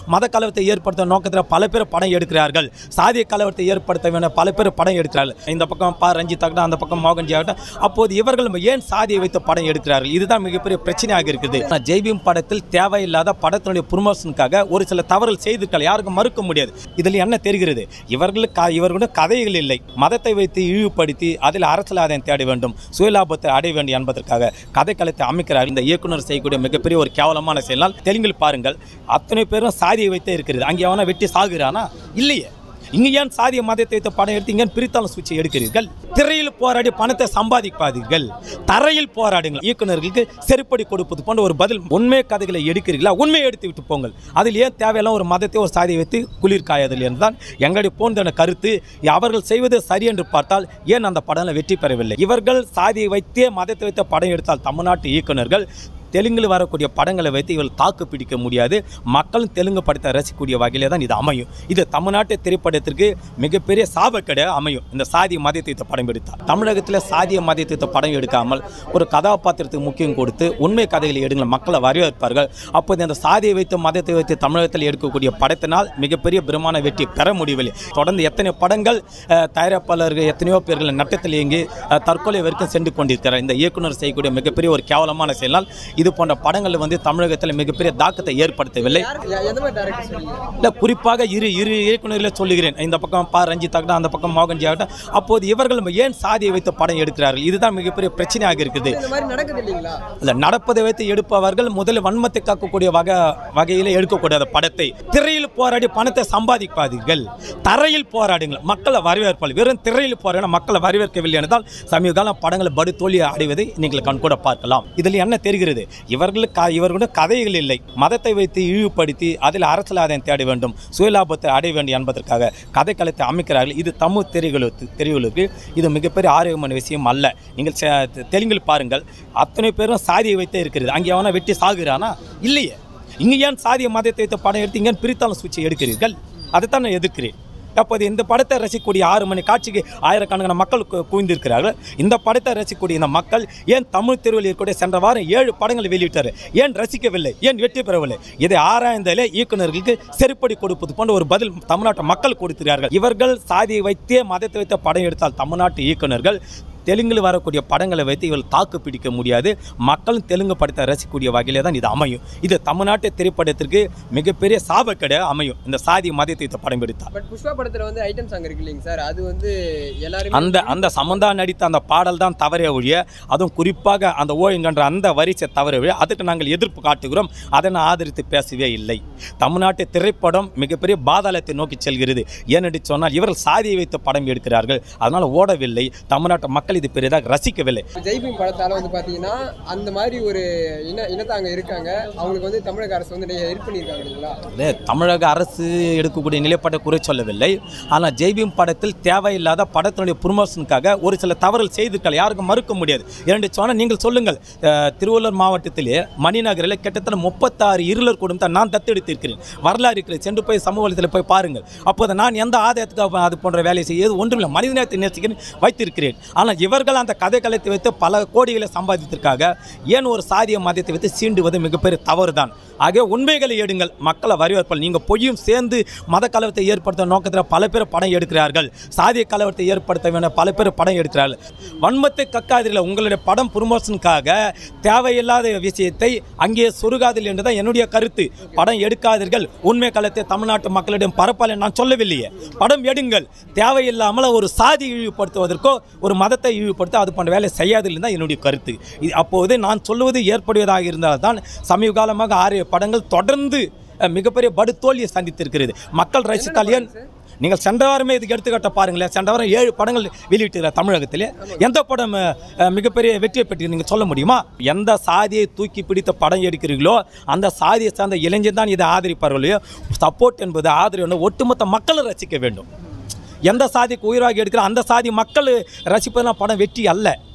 மத கலவரத்தை ஏற்படுத்த நோக்கத்தில் பல பேர் படம் எடுக்கிறார்கள் சாதிய கலவரத்தை ஏற்படுத்த வேணும் பல பேர் படம் எடுக்கிறார்கள் இந்த பக்கம் பா ரஞ்சித் ஆகட்டும் அந்த பக்கம் மோகன்ஜி ஆகட்டும் அப்போது இவர்கள் ஏன் சாதியை வைத்து படம் எடுக்கிறார்கள் இதுதான் மிகப்பெரிய பிரச்சனையாக இருக்குது ஆனா, ஜெய்பீம் படத்தில் தேவையில்லாத படத்தினுடைய ப்ரொமோஷனுக்காக ஒரு சில தவறுகள் செய்திருக்கால் யாருக்கும் மறுக்க முடியாது இதில் என்ன தெரிகிறது இவர்களுக்கு இவர்களுடைய கதைகள் இல்லை மதத்தை வைத்து இழிவுபடுத்தி அதில் அரசியல் ஆதாயம் தேட வேண்டும் சுயலாபத்தை அடைய வேண்டும் என்பதற்காக கதைக்களத்தை அமைக்கிறார் இந்த இயக்குனர் செய்யக்கூடிய மிகப்பெரிய ஒரு கேவலமான செயலால் தெலுங்கில் பாருங்கள் அத்தனை பேரும் சாதியை வைத்தே இருக்கிறது அங்கே அவனா வெட்டி சாகுறானா இல்லையே இங்க ஏன் சாதிய மதத்தை வைத்த படம் எடுத்து இங்க ஏன் பிரித்தாளும் சுவிட்சை எடுக்கிறீர்கள் திரையில் போராடி பணத்தை சம்பாதிக்காதீர்கள் தரையில் போராடுங்கள் இயக்குனர்களுக்கு செருப்படி கொடுப்பது போன்ற ஒரு பதில் உண்மை கதைகளை எடுக்கிறீர்களா உண்மையை எடுத்து விட்டு போங்கள் அதில் ஏன் தேவையெல்லாம் ஒரு மதத்தை ஒரு சாதியை வைத்து குளிர் காயதில் என்றுதான் எங்களுடைய போன்ற கருத்து அவர்கள் செய்வது சரி என்று பார்த்தால் ஏன் அந்த படம் வெற்றி பெறவில்லை இவர்கள் சாதியை வைத்தே மதத்தை வைத்த படம் எடுத்தால் தமிழ்நாட்டு இயக்குனர்கள் தெலுங்கில் வரக்கூடிய படங்களை வைத்து இவள் தாக்கு பிடிக்க முடியாது மக்களும் தெலுங்கு படத்தை ரசிக்கக்கூடிய வகையிலே தான் இது அமையும் இது தமிழ்நாட்டு திரைப்படத்திற்கு மிகப்பெரிய சாபக்கடை அமையும் இந்த சாதிய மதத்தை படம் எடுத்தால் தமிழகத்தில் சாதிய மதத்தை படம் எடுக்காமல் ஒரு கதாபாத்திரத்துக்கு முக்கியம் கொடுத்து உண்மை கதைகளை எடுங்கள் மக்களை வரவேற்பார்கள் அப்போது இந்த சாதியை வைத்து மதத்தை வைத்து தமிழகத்தில் எடுக்கக்கூடிய படத்தினால் மிகப்பெரிய பிரமாண வெற்றி பெற முடியவில்லை தொடர்ந்து எத்தனை படங்கள் அஹ், தயாரிப்பாளர்கள் எத்தனையோ பேர்கள் நட்டத்தில் இயங்கி அஹ், தற்கொலை வரைக்கும் சென்று கொண்டிருக்கிறார் இந்த இயக்குனர் செய்யக்கூடிய மிகப்பெரிய ஒரு கேவலமான செயலால் இது போன்ற படங்கள் வந்து தமிழகத்தில் மிகப்பெரிய தாக்கத்தை ஏற்படுத்தவில்லை யார் யா- எந்த மாதிரி டேரக்டர் சொல்றீங்க இல்லை குறிப்பாக இரு இரு இயக்குநர்களை சொல்லுகிறேன் இந்த பக்கம் பா ரஞ்சித் ஆகட்டும் அந்த பக்கம் மோகன்ஜி ஆகட்டும் அப்போது இவர்கள் ஏன் சாதியை வைத்து படம் எடுக்கிறார்கள் இதுதான் மிகப்பெரிய பிரச்சனையாக இருக்குது இந்த மாதிரி நடக்குது இல்லைங்களா இல்லை நடப்பதை வைத்து எடுப்பவர்கள் முதல்ல வன்மத்தை காக்கக்கூடிய வகை வகையில் எடுக்கக்கூடாத படத்தை திரையில் போராடி பணத்தை சம்பாதிக்காதீர்கள் தரையில் போராடுங்கள் மக்களை வரவேற்பால் வெறும் திரையில் போராட மக்களை வரவேற்கவில்லை என்றால் சமீப காலம் படங்களை படு தோல்வி அடைவதை நீங்கள் கண்கூட பார்க்கலாம் இதில் என்ன தெரிகிறது இவர்களுக்கு க- இவர்களுடைய கதைகள் இல்லை மதத்தை வைத்து இழிவுபடுத்தி அதில் அரசியல் ஆதாயம் தேட வேண்டும் சுயலாபத்தை அடைய வேண்டும் என்பதற்காக கதைக்களத்தை அமைக்கிறார்கள் இது தமிழ் திரைகளுக்கு திரைகளுக்கு இது மிகப்பெரிய ஆரோக்கியமான விஷயம் அல்ல நீங்கள் செ- தெலுங்கில் பாருங்கள் அத்தனை பேரும் சாதியை வைத்தே இருக்கிறது அங்கே அவனா வெட்டி சாகுறானா இல்லையே இங்கே ஏன் சாதிய மதத்தை வைத்த படம் எடுத்து இங்கே ஏன் பிரித்தாளும் சுவிட்சை எடுக்கிறீர்கள் அதைத்தான் நான் எதிர்க்கிறேன் அப்போது இந்த படத்தை ரசிக்கக்கூடிய ஆறு மணி காட்சிக்கு ஆயிரக்கணக்கான மக்கள் கு- குவிந்திருக்கிறார்கள் இந்த படத்தை ரசிக்கக்கூடிய இந்த மக்கள் ஏன் தமிழ் தெருவில் இருக்கக்கூடிய சென்ற வாரம் ஏழு படங்களை வெளியிட்டார் ஏன் ரசிக்கவில்லை ஏன் வெற்றி பெறவில்லை இதை ஆராய்ந்தாலே இயக்குநர்களுக்கு செருப்படி கொடுப்பது போன்ற ஒரு பதில் தமிழ்நாட்டு மக்கள் கொடுக்கிறார்கள் இவர்கள் சாதியை வைத்தே மதத்தை வைத்த படம் எடுத்தால் தமிழ்நாட்டு இயக்குனர்கள் தெலுங்கில் வரக்கூடிய படங்களை வைத்து இவள் தாக்கு பிடிக்க முடியாது மக்களும் தெலுங்கு படத்தை ரசிக்கக்கூடிய வகையிலே தான் இது அமையும் இது தமிழ்நாட்டு திரைப்படத்திற்கு மிகப்பெரிய சாபக்கடை அமையும் இந்த சாதி மதத்தை வைத்த படம் எடுத்தால் பட் புஷ்பா படத்துல வந்து ஐட்டம் சாங் இருக்கு இல்லைங்க சார் அது வந்து எல்லாருமே அந்த அந்த சமந்தா நடித்த அந்த பாடல் தான் தவறே ஒழிய அதுவும் குறிப்பாக அந்த ஓயங்கன்ற அந்த வரிசை தவறே ஒழிய அதுக்கு நாங்கள் எதிர்ப்பு காட்டுகிறோம் அதை நான் ஆதரித்து பேசவே இல்லை தமிழ்நாட்டு திரைப்படம் மிகப்பெரிய பாதாளத்தை நோக்கி செல்கிறது ஏனென்று சொன்னால் இவர்கள் சாதியை வைத்து படம் எடுக்கிறார்கள் அதனால் ஓடவில்லை தமிழ்நாட்டு மக்கள் இது பெரிதாக ரசிக்கவில்லை ஜெய்பீம் படத்தால வந்து பாத்தீங்கன்னா அந்த மாதிரி ஒரு இன இனத்தாங்க இருக்காங்க அவங்களுக்கு வந்து தமிழக அரசு வந்து நிறைய ஹெல்ப் பண்ணியிருக்காங்க இல்லைங்களா இல்லை தமிழக அரசு எடுக்கக்கூடிய நிலைப்பாட்டை குறை சொல்லவில்லை ஆனால் ஜெய்பீம் படத்தில் தேவையில்லாத படத்தினுடைய ப்ரொமோஷனுக்காக ஒரு சில தவறுகள் செய்திருக்கால் யாருக்கும் மறுக்க முடியாது இரண்டு சொன்னால் நீங்கள் சொல்லுங்கள் அஹ், திருவள்ளூர் மாவட்டத்திலே மணிநகரில் கிட்டத்தட்ட முப்பத்தாறு இருளர் குடும்பத்தை நான் தத்தெடுத்திருக்கிறேன் வரலாறு இருக்கிறது சென்று போய் சமூக வலைத்தளத்தில் போய் பாருங்கள் அப்போது நான் எந்த ஆதாயத்துக்கு அது போன்ற வேலையை செய்ய ஒன்றுமில்லை மனிதநேயத்தை நேசிக்கிறேன் வைத்திருக்கிறேன் ஆனால் இவர்கள் அந்த கதை கலைத்தை வைத்து பல கோடிகளை சம்பாதித்திருக்காக ஏன் ஒரு சாதிய மதத்தை வைத்து சீண்டுவது மிகப்பெரிய தவறு தான் ஆகவே உண்மைகளை எடுங்கள் மக்களை வரவேற்பால் நீங்கள் பொய்யும் சேர்ந்து மத கலவரத்தை ஏற்படுத்த நோக்கத்தில் பல பேர் படம் எடுக்கிறார்கள் சாதிய கலவரத்தை ஏற்படுத்த வேணும் பல பேர் படம் எடுக்கிறார்கள் வன்மத்தை கக்காதில்லை உங்களுடைய படம் ப்ரொமோஷனுக்காக தேவையில்லாத விஷயத்தை அங்கே சொருகாதில் என்றுதான் என்னுடைய கருத்து படம் எடுக்காதீர்கள் உண்மை கலத்தை தமிழ்நாட்டு மக்களிடம் பரப்பால் நான் சொல்லவில்லையே படம் எடுங்கள் தேவையில்லாமல் ஒரு சாதி இழிவுபடுத்துவதற்கோ ஒரு மதத்தை இழிவுபடுத்த அது போன்ற வேலை செய்யாதில்லை தான் என்னுடைய கருத்து இது அப்போது நான் சொல்லுவது ஏற்படுவதாக இருந்தால் தான் சமீப காலமாக ஆறு படங்கள் தொடர்ந்து அஹ், மிகப்பெரிய படுதோல்வியை சந்தித்திருக்கிறது மக்கள் ரசித்தால் ஏன் நீங்கள் சென்ற வாரமே இதுக்கு எடுத்துக்காட்ட பாருங்களேன் சென்ற வாரம் ஏழு படங்கள் வெளியிட்டிருக்கிற தமிழகத்தில் எந்த படம் அஹ், மிகப்பெரிய வெற்றியை பெற்று நீங்கள் சொல்ல முடியுமா எந்த சாதியை தூக்கி பிடித்த படம் எடுக்கிறீர்களோ அந்த சாதியை சார்ந்த இளைஞர் தான் இதை ஆதரிப்பார்களோ சப்போர்ட் என்பது ஆதரவு என்பது ஒட்டுமொத்த மக்களை ரசிக்க வேண்டும் எந்த சாதிக்கு உயிராகி எடுக்கிற அந்த சாதி மக்கள் ரசிப்பதெல்லாம் படம் வெற்றி அல்ல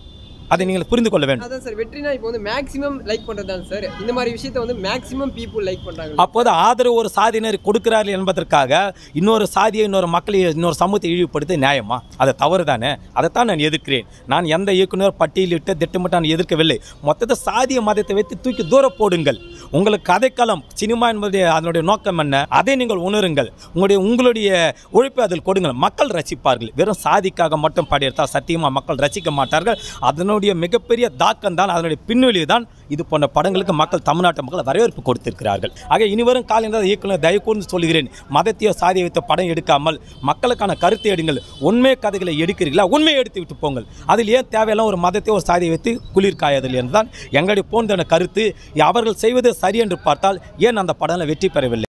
அதை நீங்கள் புரிந்து கொள்ள வேண்டும் அதான் சார் வெற்றினா இப்போ வந்து மேக்ஸிமம் லைக் பண்ணுறது சார் இந்த மாதிரி விஷயத்த வந்து மேக்ஸிமம் பீப்புள் லைக் பண்ணுறாங்க அப்போது ஆதரவு ஒரு சாதியினர் கொடுக்கிறார்கள் என்பதற்காக இன்னொரு சாதியை இன்னொரு மக்களை இன்னொரு சமூகத்தை இழிவுபடுத்த நியாயமா அது தவறு தானே அதைத்தான் நான் எதிர்க்கிறேன் நான் எந்த இயக்குனர் பட்டியலிட்டு திட்டமிட்டு நான் எதிர்க்கவில்லை மொத்தத்தை சாதிய மதத்தை வைத்து தூக்கி தூர போடுங்கள் உங்களுக்கு கதைக்களம் சினிமா என்பது அதனுடைய நோக்கம் என்ன அதை நீங்கள் உணருங்கள் உங்களுடைய உங்களுடைய உழைப்பை அதில் கொடுங்கள் மக்கள் ரசிப்பார்கள் வெறும் சாதிக்காக மட்டும் படையெடுத்தால் சத்தியமாக மக்கள் ரசிக்க மாட்டார்கள் அதனுடைய மிகப்பெரிய தாக்கம் தான் அதனுடைய பின்வெளி தான் இது போன்ற படங்களுக்கு மக்கள் தமிழ்நாட்டு மக்கள் வரவேற்பு கொடுத்திருக்கிறார்கள் ஆக இனிவரும் காலம் இயக்குனர் தயவுகூர்ந்து சொல்கிறேன் மதத்தையோ சாதியை வைத்த படம் எடுக்காமல் மக்களுக்கான கருத்தை எடுங்கள் உண்மை கதைகளை எடுக்கிறீர்களா உண்மையை எடுத்து விட்டு போங்கள் அதில் ஏன் தேவையெல்லாம் ஒரு மதத்தை ஒரு சாதியை வைத்து குளிர் காயாதல் என்றுதான் எங்களுடைய போன்ற கருத்து அவர்கள் செய்வது சரி என்று பார்த்தால் ஏன் அந்த படம் வெற்றி பெறவில்லை